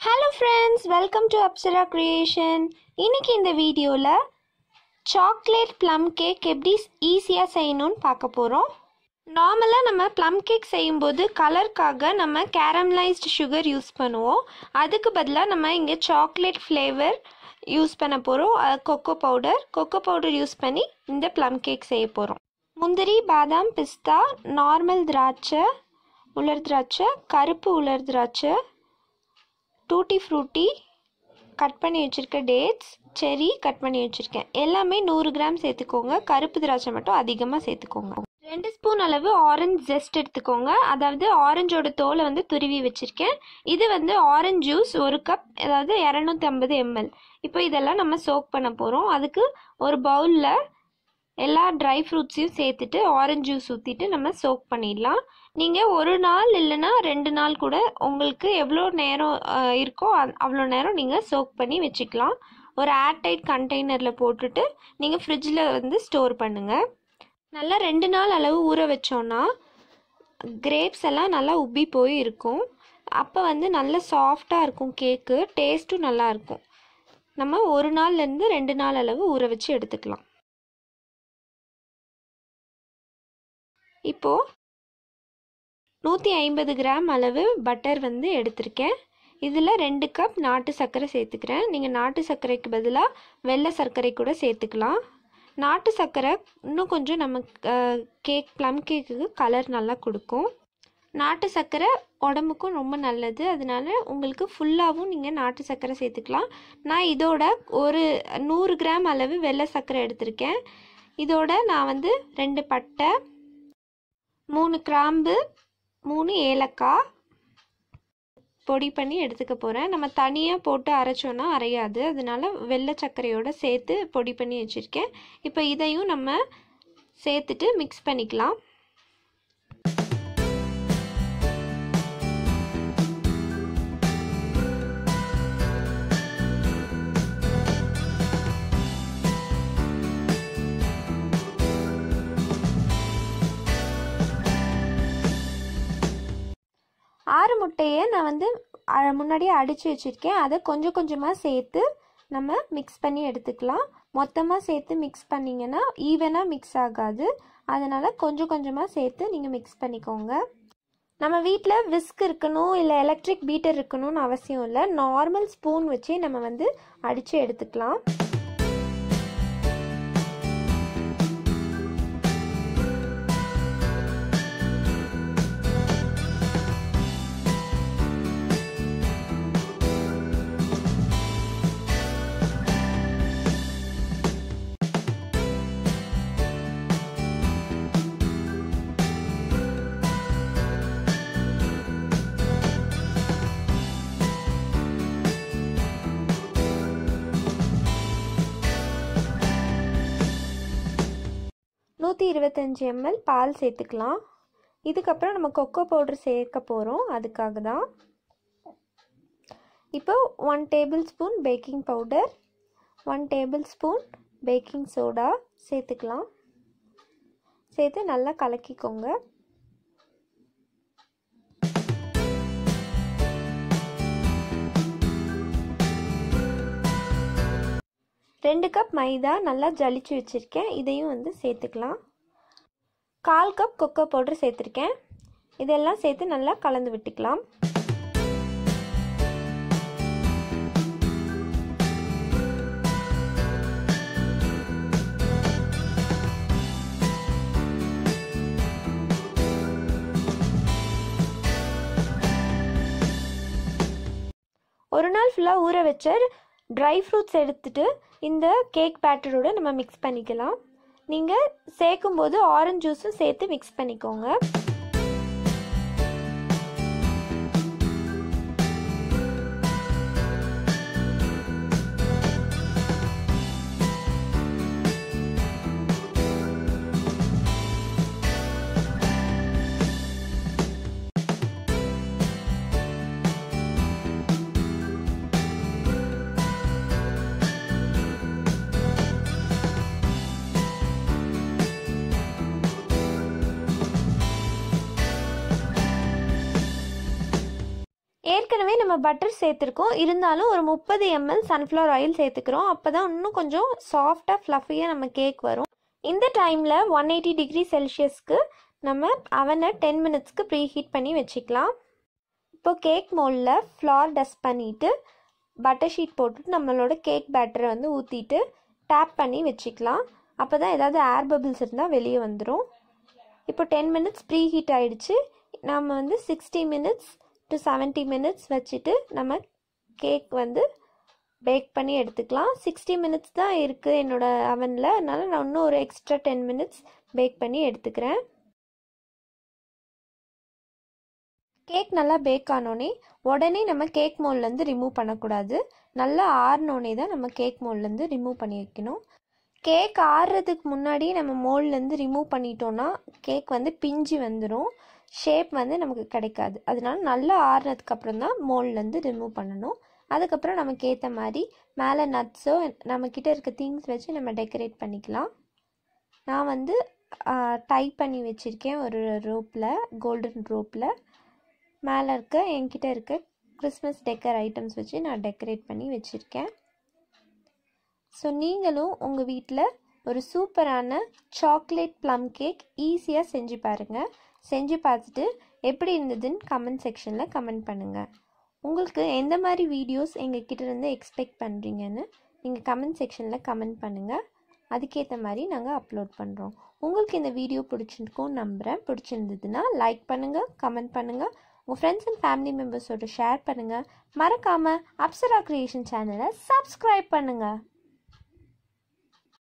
hello friends welcome to Apsara creation இன்னைக்கு இந்த வீடியோவில் சாக்லேட் ப்ளம் கேக் எப்படி ஈஸியாக செய்யணும்னு பார்க்க போகிறோம் நார்மலாக நம்ம ப்ளம் கேக் செய்யும்போது கலருக்காக நம்ம கேரமலைஸ்டு சுகர் யூஸ் பண்ணுவோம் அதுக்கு பதிலாக நம்ம இங்கே சாக்லேட் ஃப்ளேவர் யூஸ் பண்ண போகிறோம் cocoa powder cocoa powder use பண்ணி இந்த ப்ளம் கேக் செய்ய போகிறோம் முந்திரி பாதாம் பிஸ்தா நார்மல் திராட்சை உலர் திராட்சை கருப்பு உலர் திராட்சை டூட்டி ஃப்ரூட்டி கட் பண்ணி வச்சுருக்க டேட்ஸ் செரி கட் பண்ணி வச்சுருக்கேன் எல்லாமே நூறு கிராம் சேர்த்துக்கோங்க கருப்பு திராட்சை மட்டும் அதிகமாக சேர்த்துக்கோங்க ரெண்டு ஸ்பூன் அளவு ஆரஞ்சு ஜெஸ்ட் எடுத்துக்கோங்க அதாவது ஆரஞ்சோட தோலை வந்து துருவி வச்சுருக்கேன் இது வந்து ஆரஞ்சு ஜூஸ் ஒரு கப் அதாவது இரநூத்தி ஐம்பது எம்எல் இப்போ இதெல்லாம் நம்ம சோக் பண்ண போகிறோம் அதுக்கு ஒரு பவுலில் எல்லா ட்ரை ஃப்ரூட்ஸையும் சேர்த்துட்டு ஆரஞ்சு ஜூஸ் ஊற்றிட்டு நம்ம சோக் பண்ணிடலாம் நீங்கள் ஒரு நாள் இல்லைன்னா ரெண்டு நாள் கூட உங்களுக்கு எவ்வளோ நேரம் அஹ், இருக்கோ அ- அவ்வளோ நேரம் நீங்கள் சோக் பண்ணி வச்சுக்கலாம் ஒரு ஏர்டைட் கண்டெய்னரில் போட்டுட்டு நீங்கள் ஃப்ரிட்ஜில் வந்து ஸ்டோர் பண்ணுங்கள் நல்லா ரெண்டு நாள் அளவு ஊற வச்சோன்னா கிரேப்ஸ் எல்லாம் நல்லா உப்பி போய் இருக்கும் அப்போ வந்து நல்ல சாஃப்டாக இருக்கும் கேக்கு டேஸ்ட்டும் நல்லா இருக்கும் நம்ம ஒரு நாள்லேருந்து ரெண்டு நாள் அளவு ஊற வச்சு எடுத்துக்கலாம் இப்போது நூற்றி ஐம்பது கிராம் அளவு பட்டர் வந்து எடுத்திருக்கேன் இதில் ரெண்டு கப் நாட்டு சர்க்கரை சேர்த்துக்கிறேன் நீங்கள் நாட்டு சர்க்கரைக்கு பதிலாக வெள்ளை சர்க்கரை கூட சேர்த்துக்கலாம் நாட்டு சர்க்கரை இன்னும் கொஞ்சம் நம்ம கேக் ப்ளம் கேக்குக்கு கலர் நல்லா கொடுக்கும் நாட்டு சர்க்கரை உடம்புக்கும் ரொம்ப நல்லது அதனால உங்களுக்கு ஃபுல்லாகவும் நீங்கள் நாட்டு சர்க்கரை சேர்த்துக்கலாம் நான் இதோட ஒரு நூறு கிராம் அளவு வெள்ளை சர்க்கரை எடுத்திருக்கேன் இதோட நான் வந்து ரெண்டு பட்டை மூணு கிராம்பு மூணு ஏலக்காய் பொடி பண்ணி எடுத்துக்க போகிறேன் நம்ம தனியாக போட்டு அரைச்சோன்னா அரையாது அதனால வெள்ளை சர்க்கரையோட சேர்த்து பொடி பண்ணி வச்சுருக்கேன் இப்போ இதையும் நம்ம சேர்த்துட்டு மிக்ஸ் பண்ணிக்கலாம் ஆறு முட்டையை நான் வந்து அ- முன்னாடியே அடித்து வச்சுருக்கேன் அதை கொஞ்சம் கொஞ்சமாக சேர்த்து நம்ம மிக்ஸ் பண்ணி எடுத்துக்கலாம் மொத்தமாக சேர்த்து மிக்ஸ் பண்ணிங்கன்னா ஈவனாக மிக்ஸ் ஆகாது அதனால் கொஞ்சம் கொஞ்சமாக சேர்த்து நீங்கள் மிக்ஸ் பண்ணிக்கோங்க நம்ம வீட்டில் விஸ்க் இருக்கணும் இல்லை எலக்ட்ரிக் பீட்டர் இருக்கணும்னு அவசியம் இல்லை நார்மல் ஸ்பூன் வச்சே நம்ம வந்து அடித்து எடுத்துக்கலாம் நூற்றி இருபத்தஞ்சி எம்எல் பால் சேர்த்துக்கலாம் இதுக்கப்புறம் நம்ம கொக்கோ பவுடர் சேர்க்க போகிறோம் அதுக்காக தான் இப்போ one tablespoon baking powder one tablespoon baking soda சேர்த்துக்கலாம் சேர்த்து நல்லா கலக்கிக்கோங்க ரெண்டு கப் மைதா நல்லா ஜலிச்சு வச்சுருக்கேன் இதையும் வந்து சேர்த்துக்கலாம் கால் கப் கொக்கோ பவுடர் சேர்த்துருக்கேன் இதெல்லாம் சேர்த்து நல்லா கலந்து விட்டுக்கலாம் ஒரு நாள் ஃபுல்லாக ஊற வச்ச ட்ரை ஃப்ரூட்ஸ் எடுத்துட்டு இந்த கேக் பேட்டரோட நம்ம மிக்ஸ் பண்ணிக்கலாம் நீங்கள் சேர்க்கும்போது ஆரஞ்சு ஜூஸும் சேர்த்து மிக்ஸ் பண்ணிக்கோங்க நம்ம பட்டர் சேர்த்துருக்கோம் இருந்தாலும் ஒரு முப்பது எம்எல் சன்ஃப்ளவர் ஆயில் சேர்த்துக்கிறோம் அப்போ தான் இன்னும் கொஞ்சம் சாஃப்டாக ஃப்ளஃபியாக நம்ம கேக் வரும் இந்த டைமில் ஒன் எயிட்டி டிகிரி செல்சியஸ்க்கு நம்ம அவனை டென் மினிட்ஸ்க்கு ப்ரீ ஹீட் பண்ணி வச்சுக்கலாம் இப்போ கேக் மோல்டில் ஃப்ளார் டஸ்ட் பண்ணிவிட்டு பட்டர் ஷீட் போட்டுட்டு நம்மளோட கேக் பேட்டரை வந்து ஊற்றிட்டு டேப் பண்ணி வச்சுக்கலாம் அப்போ தான் ஏதாவது ஏர் பபிள்ஸ் இருந்தால் வெளியே வந்துடும் இப்போ டென் மினிட்ஸ் ப்ரீ ஹீட் ஆகிடுச்சு நம்ம வந்து sixty minutes to seventy minutes வச்சுட்டு நம்ம கேக் வந்து பேக் பண்ணி எடுத்துக்கலாம் சிக்ஸ்டி மினிட்ஸ் தான் இருக்குது என்னோடய அவனில் அதனால் நான் இன்னும் ஒரு எக்ஸ்ட்ரா டென் மினிட்ஸ் பேக் பண்ணி எடுத்துக்கிறேன் கேக் நல்லா பேக் ஆனோடனே உடனே நம்ம கேக் மோல்லேருந்து ரிமூவ் பண்ணக்கூடாது நல்லா ஆறினோடனே தான் நம்ம கேக் மோல்லேருந்து ரிமூவ் பண்ணி வைக்கணும் கேக் ஆறுறதுக்கு முன்னாடி நம்ம மோல்லேருந்து ரிமூவ் பண்ணிட்டோன்னா கேக் வந்து பிஞ்சு வந்துடும் ஷேப் வந்து நமக்கு கிடைக்காது அதனால நல்லா ஆறுனதுக்கப்புறம் தான் மோல்லேருந்து ரிமூவ் பண்ணணும் அதுக்கப்புறம் நமக்கு ஏற்ற மாதிரி மேலே நட்ஸோ நம்மக்கிட்ட இருக்க திங்ஸ் வச்சு நம்ம டெக்கரேட் பண்ணிக்கலாம் நான் வந்து டை பண்ணி வச்சுருக்கேன் ஒரு ரோப்பில் கோல்டன் ரோப்பில் மேலே இருக்க என்கிட்ட இருக்க கிறிஸ்மஸ் டெக்கர் ஐட்டம்ஸ் வச்சு நான் டெக்கரேட் பண்ணி வச்சுருக்கேன் ஸோ நீங்களும் உங்கள் வீட்டில் ஒரு சூப்பரான சாக்லேட் ப்ளம் கேக் ஈஸியாக செஞ்சு பாருங்கள் செஞ்சு பார்த்துட்டு எப்படி இருந்ததுன்னு கமெண்ட் செக்ஷனில் கமெண்ட் பண்ணுங்கள் உங்களுக்கு எந்த மாதிரி வீடியோஸ் எங்கள் கிட்டேருந்து எக்ஸ்பெக்ட் பண்ணுறீங்கன்னு நீங்கள் கமெண்ட் செக்ஷனில் கமெண்ட் பண்ணுங்கள் அதுக்கேற்ற மாதிரி நாங்கள் அப்லோட் பண்ணுறோம் உங்களுக்கு இந்த வீடியோ பிடிச்சிருக்கோம் நம்புகிறேன் பிடிச்சிருந்ததுன்னா லைக் பண்ணுங்கள் கமெண்ட் பண்ணுங்கள் உங்கள் ஃப்ரெண்ட்ஸ் அண்ட் ஃபேமிலி மெம்பர்ஸோட ஷேர் பண்ணுங்கள் மறக்காமல் அப்சரா க்ரியேஷன் சேனலை சப்ஸ்கிரைப் பண்ணுங்கள்